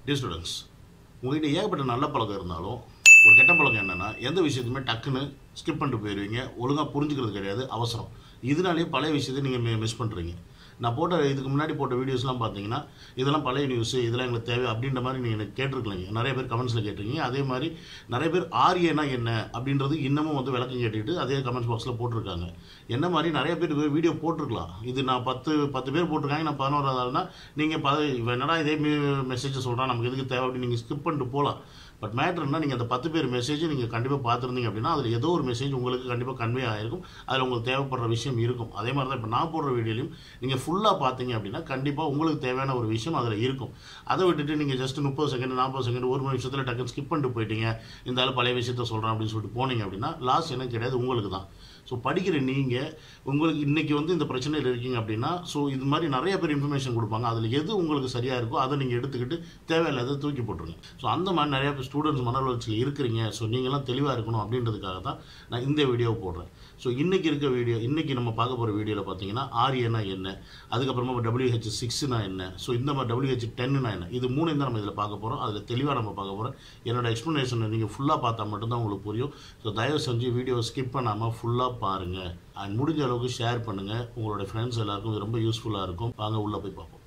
Dear students உங்ககிட்ட ஏகப்பட்ட நல்ல பழக்கம் இருந்தாலும் ஒரு கெட்ட பழக்கம் என்னென்னா எந்த விஷயத்தையுமே டக்குன்னு ஸ்கிப் பண்ணிட்டு போயிடுவீங்க ஒழுங்காக புரிஞ்சுக்கிறது கிடையாது அவசரம் இதனாலேயே பழைய விஷயத்தை நீங்கள் மிஸ் பண்ணுறீங்க நான் போட்ட இதுக்கு முன்னாடி போட்ட வீடியோஸ்லாம் பார்த்தீங்கன்னா இதெல்லாம் பழைய நியூஸ் இதெல்லாம் எங்களுக்கு தேவை அப்படின்ற மாதிரி நீங்கள் எனக்கு கேட்டிருக்கீங்க நிறைய பேர் கமெண்ட்ஸில் கேட்டிருக்கீங்க அதே மாதிரி நிறைய பேர் ஆரியனா என்ன அப்படின்றது இன்னமும் வந்து விளக்கம் கேட்டுக்கிட்டு அதே கமெண்ட்ஸ் பாக்ஸில் போட்டிருக்காங்க என்ன மாதிரி நிறைய பேர் வீடியோ போட்டிருக்கலாம் இது நான் பத்து பத்து பேர் போட்டிருக்காங்க நான் பதினோராவது ஆள்னா நீங்கள் ப இவன் என்னடா இதே மெசேஜை சொல்கிறான் நமக்கு எதுக்கு தேவை அப்படின்னு நீங்கள் ஸ்கிப் பண்ணிட்டு போகலாம் பட் மேட்ருன்னா நீங்கள் அந்த பத்து பேர் மெசேஜ் நீங்கள் கண்டிப்பாக பார்த்துருந்தீங்க அப்படின்னா அதில் ஏதோ ஒரு மெசேஜ் உங்களுக்கு கண்டிப்பாக கன்வே ஆகிருக்கும் அதில் உங்களுக்கு தேவைப்படுற விஷயம் இருக்கும் அதே மாதிரி தான் இப்போ நான் போடுற வீடியோலையும் நீங்கள் ஃபுல்லாக பார்த்தீங்க அப்படின்னா கண்டிப்பாக உங்களுக்கு தேவையான ஒரு விஷயம் அதில் இருக்கும் அதை விட்டுட்டு நீங்கள் ஜஸ்ட் முப்பது செகண்ட் நாற்பது செகண்ட் ஒரு மணி நிமிஷத்தில் டக்குன்னு ஸ்கிப் பண்ணிட்டு போயிட்டீங்க இந்த ஆள் பழைய விஷயத்த சொல்கிறேன் அப்படின்னு சொல்லிட்டு போனீங்க அப்படின்னா லாஸ் என்ன கிடையாது உங்களுக்கு தான் ஸோ படிக்கிற நீங்கள் உங்களுக்கு இன்றைக்கி வந்து இந்த பிரச்சனையில் இருக்கீங்க அப்படின்னா ஸோ இது மாதிரி நிறைய பேர் இன்ஃபர்மேஷன் கொடுப்பாங்க அதில் எது உங்களுக்கு சரியாக இருக்கோ அதை நீங்கள் எடுத்துக்கிட்டு தேவையில்லாத தூக்கி போட்டுருங்க ஸோ அந்த மாதிரி நிறைய பேர் ஸ்டூடெண்ட்ஸ் மன வளர்ச்சியில் இருக்கிறீங்க ஸோ நீங்களாம் தெளிவாக இருக்கணும் அப்படின்றதுக்காக தான் நான் இந்த வீடியோவை போடுறேன் ஸோ இன்றைக்கி இருக்க வீடியோ இன்றைக்கி நம்ம பார்க்க போகிற வீடியோவில் பார்த்தீங்கன்னா ஆர்ஏனா என்ன அதுக்கப்புறமா டபிள்யூஹெச் சிக்ஸ்னா என்ன ஸோ இந்த மாதிரி டபிள்யூஹெச் டென்னா என்ன இது மூணு தான் நம்ம இதில் பார்க்க போகிறோம் அதில் தெளிவாக நம்ம பார்க்க போகிறோம் என்னோட எக்ஸ்ப்ளனேஷனை நீங்கள் ஃபுல்லாக பார்த்தா மட்டும்தான் உங்களுக்கு புரியும் ஸோ தயவு செஞ்சு வீடியோ ஸ்கிப் பண்ணாமல் ஃபுல்லாக பாருங்கள் அண்ட் முடிஞ்ச அளவுக்கு ஷேர் பண்ணுங்கள் உங்களோட ஃப்ரெண்ட்ஸ் எல்லாருக்கும் இது ரொம்ப யூஸ்ஃபுல்லாக இருக்கும் வாங்க உள்ளே போய் பார்ப்போம்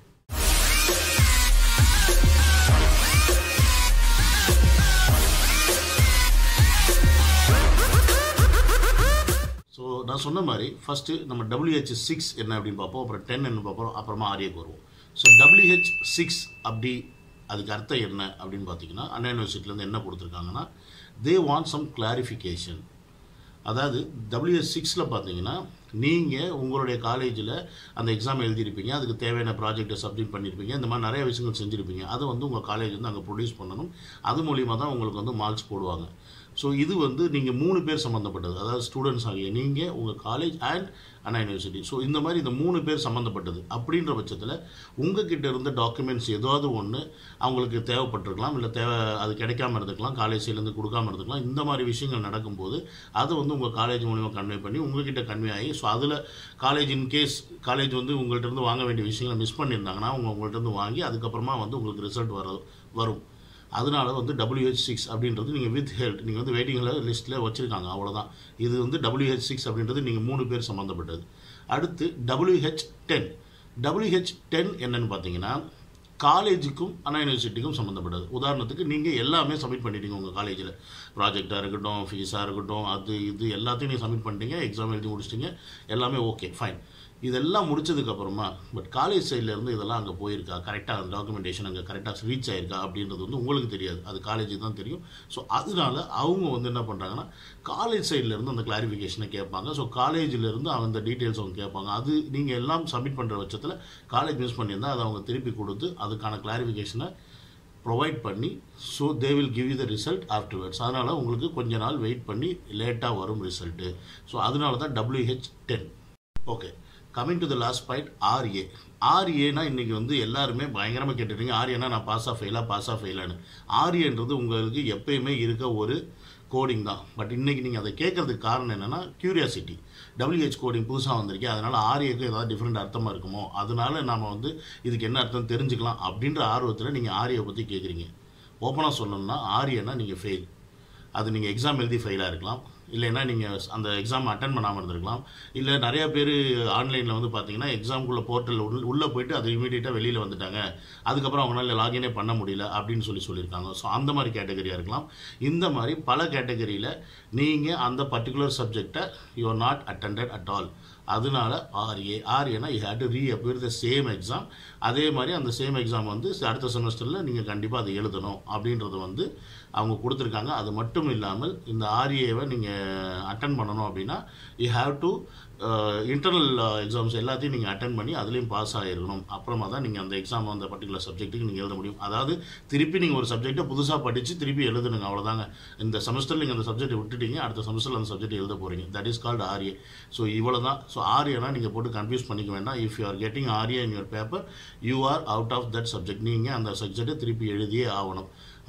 ஸோ நான் சொன்ன மாதிரி ஃபஸ்ட்டு நம்ம டபிள்யூஹெச் சிக்ஸ் என்ன அப்படின்னு பார்ப்போம் அப்புறம் டென் என்ன பார்ப்போம் அப்புறமா ஆரியக்கு வருவோம் ஸோ டபிள்யூஹெச் சிக்ஸ் அப்படி அதுக்கு அர்த்தம் என்ன அப்படின்னு பார்த்தீங்கன்னா அண்ணா யூனிவர்சிட்டிலேருந்து என்ன கொடுத்துருக்காங்கன்னா தே வாண்ட் சம் கிளாரிஃபிகேஷன் அதாவது டபிள்யூஎஸ் சிக்ஸில் பார்த்தீங்கன்னா நீங்கள் உங்களுடைய காலேஜில் அந்த எக்ஸாம் எழுதியிருப்பீங்க அதுக்கு தேவையான ப்ராஜெக்டை சப்மிட் பண்ணியிருப்பீங்க இந்த மாதிரி நிறைய விஷயங்கள் செஞ்சுருப்பீங்க அதை வந்து உங்கள் காலேஜ் வந்து அங்கே ப்ரொடியூஸ் பண்ணணும் அது மூலிமா தான் உங்களுக்கு வந்து மார்க்ஸ் போடுவாங்க ஸோ இது வந்து நீங்கள் மூணு பேர் சம்மந்தப்பட்டது அதாவது ஸ்டூடெண்ட்ஸ் ஆகிய நீங்கள் உங்கள் college and Anna university so இந்த மாதிரி இந்த மூணு பேர் சம்மந்தப்பட்டது அப்படின்ற பட்சத்தில் உங்ககிட்ட இருந்த டாக்குமெண்ட்ஸ் ஏதாவது ஒன்று அவங்களுக்கு தேவைப்பட்டிருக்கலாம் இல்லை தேவை அது கிடைக்காம இருந்துக்கலாம் காலேஜ் சைட்லேருந்து கொடுக்காம இருந்துக்கலாம் இந்த மாதிரி விஷயங்கள் நடக்கும்போது அதை வந்து உங்கள் காலேஜ் மூலிமா கன்வே பண்ணி உங்ககிட்ட கன்வே ஆகி ஸோ அதில் காலேஜ் இன் கேஸ் காலேஜ் வந்து உங்கள்கிட்ட இருந்து வாங்க வேண்டிய விஷயங்களை மிஸ் பண்ணியிருந்தாங்கன்னா அவங்க உங்கள்கிட்ட இருந்து வாங்கி அதுக்கப்புறமா வந்து உங்களுக்கு ரிசல்ட் வர வரும் அதனால வந்து டபிள்யூஹெச் சிக்ஸ் அப்படின்றது நீங்கள் வித் ஹெல்த் நீங்கள் வந்து வெயிட்டிங்கில் லிஸ்ட்டில் வச்சுருக்காங்க அவ்வளோதான் இது வந்து டபிள்யூஹெச் சிக்ஸ் அப்படின்றது நீங்கள் மூணு பேர் சம்மந்தப்பட்டது அடுத்து டபிள்யூஹெச் டென் டபிள்யூஹெச் டென் என்னன்னு பார்த்தீங்கன்னா காலேஜுக்கும் அண்ணா யூனிவர்சிட்டிக்கும் சம்மந்தப்பட்டது உதாரணத்துக்கு நீங்கள் எல்லாமே சப்மிட் பண்ணிட்டீங்க உங்கள் காலேஜில் ப்ராஜெக்டாக இருக்கட்டும் ஃபீஸாக இருக்கட்டும் அது இது எல்லாத்தையும் நீங்கள் சப்மிட் பண்ணிட்டீங்க எக்ஸாம் எழுதி முடிச்சிட்டிங்க எல்லாமே ஓகே ஃபைன் இதெல்லாம் முடிச்சதுக்கப்புறமா பட் காலேஜ் சைட்லேருந்து இதெல்லாம் அங்கே போயிருக்கா கரெக்டாக அந்த டாக்குமெண்டேஷன் அங்கே கரெக்டாக ரீச் ஆயிருக்கா அப்படின்றது வந்து உங்களுக்கு தெரியாது அது காலேஜுக்கு தான் தெரியும் ஸோ அதனால அவங்க வந்து என்ன பண்ணுறாங்கன்னா காலேஜ் சைட்லேருந்து அந்த கிளாரிஃபிகேஷனை கேட்பாங்க ஸோ காலேஜிலேருந்து அந்த டீட்டெயில்ஸ் அவங்க கேட்பாங்க அது நீங்கள் எல்லாம் சப்மிட் பண்ணுற பட்சத்தில் காலேஜ் மிஸ் பண்ணியிருந்தால் அதை அவங்க திருப்பி கொடுத்து அதுக்கான கிளாரிஃபிகேஷனை ப்ரொவைட் பண்ணி so they will give you the result afterwards அதனால் உங்களுக்கு கொஞ்ச நாள் வெயிட் பண்ணி லேட்டாக வரும் ரிசல்ட்டு ஸோ அதனால தான் WH ten okay coming to the last point RA ஆர்ஏனா இன்றைக்கி வந்து எல்லாருமே பயங்கரமாக கேட்டுட்டீங்க ஆர்ஏனா நான் பாஸாக ஃபெயிலாக பாஸாக ஃபெயிலானு ஆர்ஏன்றது உங்களுக்கு எப்பயுமே இருக்க ஒரு கோடிங் தான் பட் இன்றைக்கி நீங்கள் அதை கேட்கறதுக்கு காரணம் என்னென்னா க்யூரியாசிட்டி டபிள்யூஹெச் கோடிங் புதுசாக வந்திருக்கே அதனால் ஆர்ஏக்கு ஏதாவது டிஃப்ரெண்ட் அர்த்தமாக இருக்குமோ அதனால நாம் வந்து இதுக்கு என்ன அர்த்தம் தெரிஞ்சுக்கலாம் அப்படின்ற ஆர்வத்தில் நீங்கள் ஆர்ஏவை பற்றி கேட்குறீங்க ஓப்பனாக சொல்லணும்னா ஆர்ஏனா நீங்கள் ஃபெயில் அது நீங்கள் எக்ஸாம் எழுதி ஃபெயிலாக இருக்கலாம் இல்லைன்னா நீங்கள் அந்த எக்ஸாம் அட்டன் பண்ணாமல் இருந்திருக்கலாம் இல்லை நிறைய பேர் ஆன்லைனில் வந்து பார்த்தீங்கன்னா எக்ஸாம்குள்ளே போர்ட்டல் உள்ள உள்ளே போயிட்டு அது இமீடியட்டாக வெளியில் வந்துட்டாங்க அதுக்கப்புறம் அவங்களால லாகினே பண்ண முடியல அப்படின்னு சொல்லி சொல்லியிருக்காங்க ஸோ அந்த மாதிரி கேட்டகரியாக இருக்கலாம் இந்த மாதிரி பல கேட்டகரியில் நீங்கள் அந்த பர்டிகுலர் சப்ஜெக்டை you are not attended at all அதனால ஆர்ஏ ஆர்ஏனா you had to reappear the same exam அதே மாதிரி அந்த சேம் எக்ஸாம் வந்து அடுத்த செமஸ்டரில் நீங்கள் கண்டிப்பாக அதை எழுதணும் அப்படின்றது வந்து அவங்க கொடுத்துருக்காங்க அது மட்டும் இல்லாமல் இந்த ஆர்ஏவை நீங்கள் அட்டன் பண்ணணும் அப்படின்னா you have to internal exams எல்லாத்தையும் நீங்கள் அட்டன் பண்ணி அதுலேயும் பாஸ் ஆகிருக்கணும் அப்புறமா தான் நீங்கள் அந்த எக்ஸாம் அந்த பர்டிகுலர் சப்ஜெக்ட்டுக்கு நீங்கள் எழுத முடியும் அதாவது திருப்பி நீங்கள் ஒரு சப்ஜெக்ட்டை புதுசாக படித்து திருப்பி எழுதணுங்க அவ்வளோதாங்க இந்த செமஸ்டரில் நீங்கள் அந்த சப்ஜெக்ட்டை விட்டுட்டீங்க அடுத்த செமஸ்டரில் அந்த சப்ஜெக்ட் எழுத போகிறீங்க that is called RA so இவ்வளோ தான் ஸோ ஆர்ஏனா நீங்கள் போட்டு கன்ஃபியூஸ் பண்ணிக்க வேண்டாம் if you are getting RA in your paper you are out of that subject நீங்கள் அந்த சப்ஜெக்டை திருப்பி எழுதியே ஆகணும்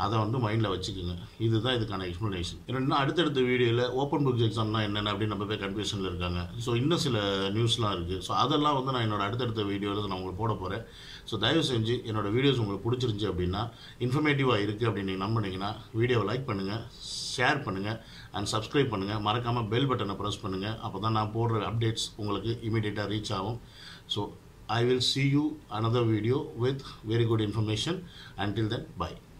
அதை வந்து மைண்டில் வச்சுக்கோங்க இதுதான் இதுக்கான எக்ஸ்ப்ளனேஷன் இன்னும் அடுத்தடுத்த வீடியோவில் ஓப்பன் புக்ஸ் எக்ஸாம்னா என்னென்ன அப்படின்னு நம்ம போய் கன்ஃபியூஷனில் இருக்காங்க ஸோ இன்னும் சில நியூஸ்லாம் இருக்குது ஸோ அதெல்லாம் வந்து நான் என்னோட அடுத்தடுத்த வீடியோவில் நான் உங்களுக்கு போட போகிறேன் ஸோ தயவு செஞ்சு என்னோட வீடியோஸ் உங்களுக்கு பிடிச்சிருந்துச்சி அப்படின்னா இன்ஃபர்மேட்டிவாக இருக்குது அப்படின்னு நீங்கள் நம்பினீங்கன்னா வீடியோவை லைக் பண்ணுங்கள் ஷேர் பண்ணுங்கள் அண்ட் சப்ஸ்கிரைப் பண்ணுங்கள் மறக்காமல் பெல் பட்டனை ப்ரெஸ் பண்ணுங்கள் அப்போ தான் நான் போடுற அப்டேட்ஸ் உங்களுக்கு இமீடியட்டாக ரீச் ஆகும் so I will see you another video with very good information. Until then, bye.